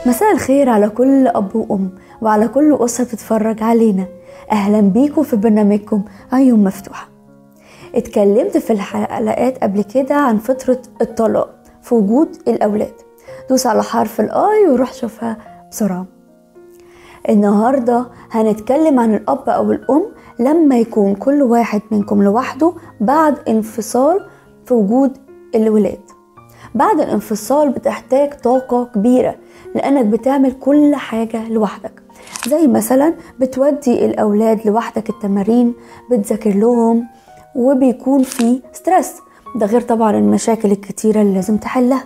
مساء الخير على كل أب وأم وعلى كل أسرة بتتفرج علينا أهلا بيكم في برنامجكم عيون مفتوحة اتكلمت في الحلقات قبل كده عن فترة الطلاق في وجود الأولاد دوس على حرف الآي وروح شوفها بسرعة النهاردة هنتكلم عن الأب أو الأم لما يكون كل واحد منكم لوحده بعد انفصال في وجود الولاد بعد الانفصال بتحتاج طاقة كبيرة لأنك بتعمل كل حاجة لوحدك زي مثلا بتودي الأولاد لوحدك التمارين بتذاكر لهم وبيكون في ستريس ده غير طبعا المشاكل الكتيرة اللي لازم تحلها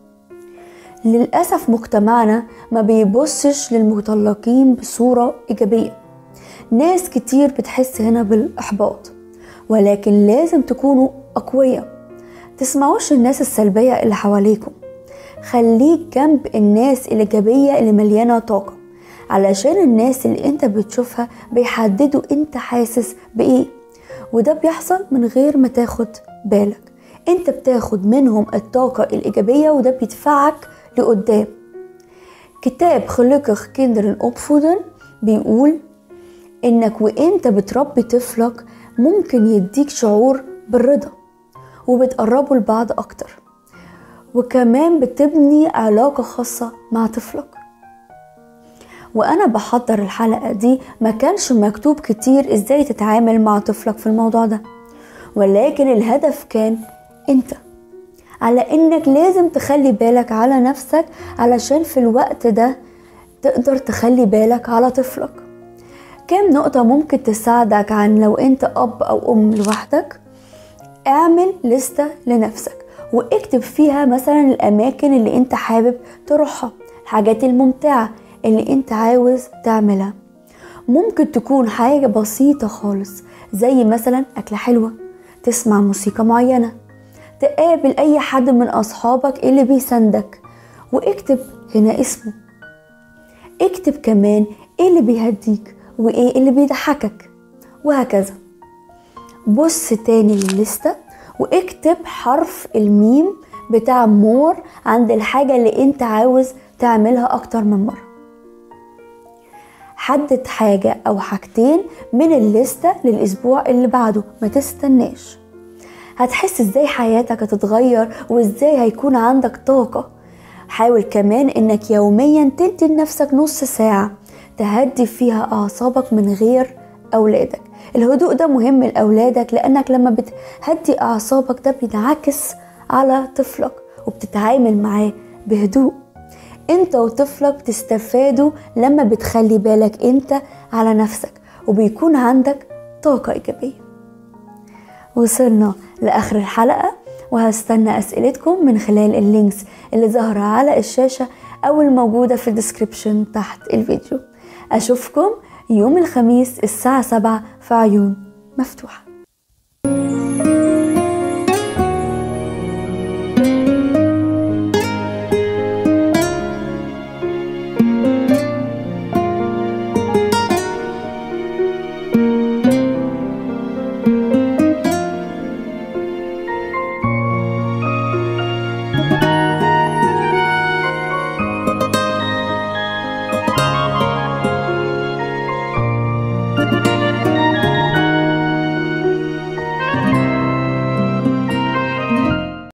للأسف مجتمعنا ما بيبصش للمطلقين بصورة إيجابية ناس كتير بتحس هنا بالإحباط ولكن لازم تكونوا أقوياء تسمعوش الناس السلبية اللي حواليكم خليك جنب الناس الإيجابية اللي مليانة طاقة علشان الناس اللي انت بتشوفها بيحددوا انت حاسس بإيه وده بيحصل من غير ما تاخد بالك انت بتاخد منهم الطاقة الإيجابية وده بيدفعك لقدام كتاب خلقك كندرن أوبفودن بيقول انك وانت بتربي طفلك ممكن يديك شعور بالرضا وبتقربوا لبعض اكتر وكمان بتبني علاقة خاصة مع طفلك وانا بحضر الحلقة دي ما كانش مكتوب كتير ازاي تتعامل مع طفلك في الموضوع ده ولكن الهدف كان انت على انك لازم تخلي بالك على نفسك علشان في الوقت ده تقدر تخلي بالك على طفلك كام نقطة ممكن تساعدك عن لو انت اب او ام لوحدك اعمل لستة لنفسك واكتب فيها مثلا الاماكن اللي انت حابب تروحها الحاجات الممتعة اللي انت عاوز تعملها ممكن تكون حاجة بسيطة خالص زي مثلا أكلة حلوة تسمع موسيقى معينة تقابل أي حد من أصحابك اللي بيساندك واكتب هنا اسمه اكتب كمان ايه اللي بيهديك وايه اللي بيضحكك وهكذا بص تاني للستة واكتب حرف الميم بتاع مور عند الحاجة اللي انت عاوز تعملها اكتر من مرة حدد حاجة او حاجتين من الليستة للاسبوع اللي بعده ما تستناش هتحس ازاي حياتك هتتغير وازاي هيكون عندك طاقة حاول كمان انك يوميا تدي لنفسك نص ساعة تهدي فيها اعصابك من غير اولادك الهدوء ده مهم لاولادك لانك لما بتهدي اعصابك ده بينعكس على طفلك وبتتعامل معاه بهدوء انت وطفلك بتستفادوا لما بتخلي بالك انت على نفسك وبيكون عندك طاقة ايجابية وصلنا لاخر الحلقة وهستنى اسئلتكم من خلال اللينكس اللي ظاهرة على الشاشة او الموجودة في الديسكريبشن تحت الفيديو اشوفكم يوم الخميس الساعة 7 في عيون مفتوحة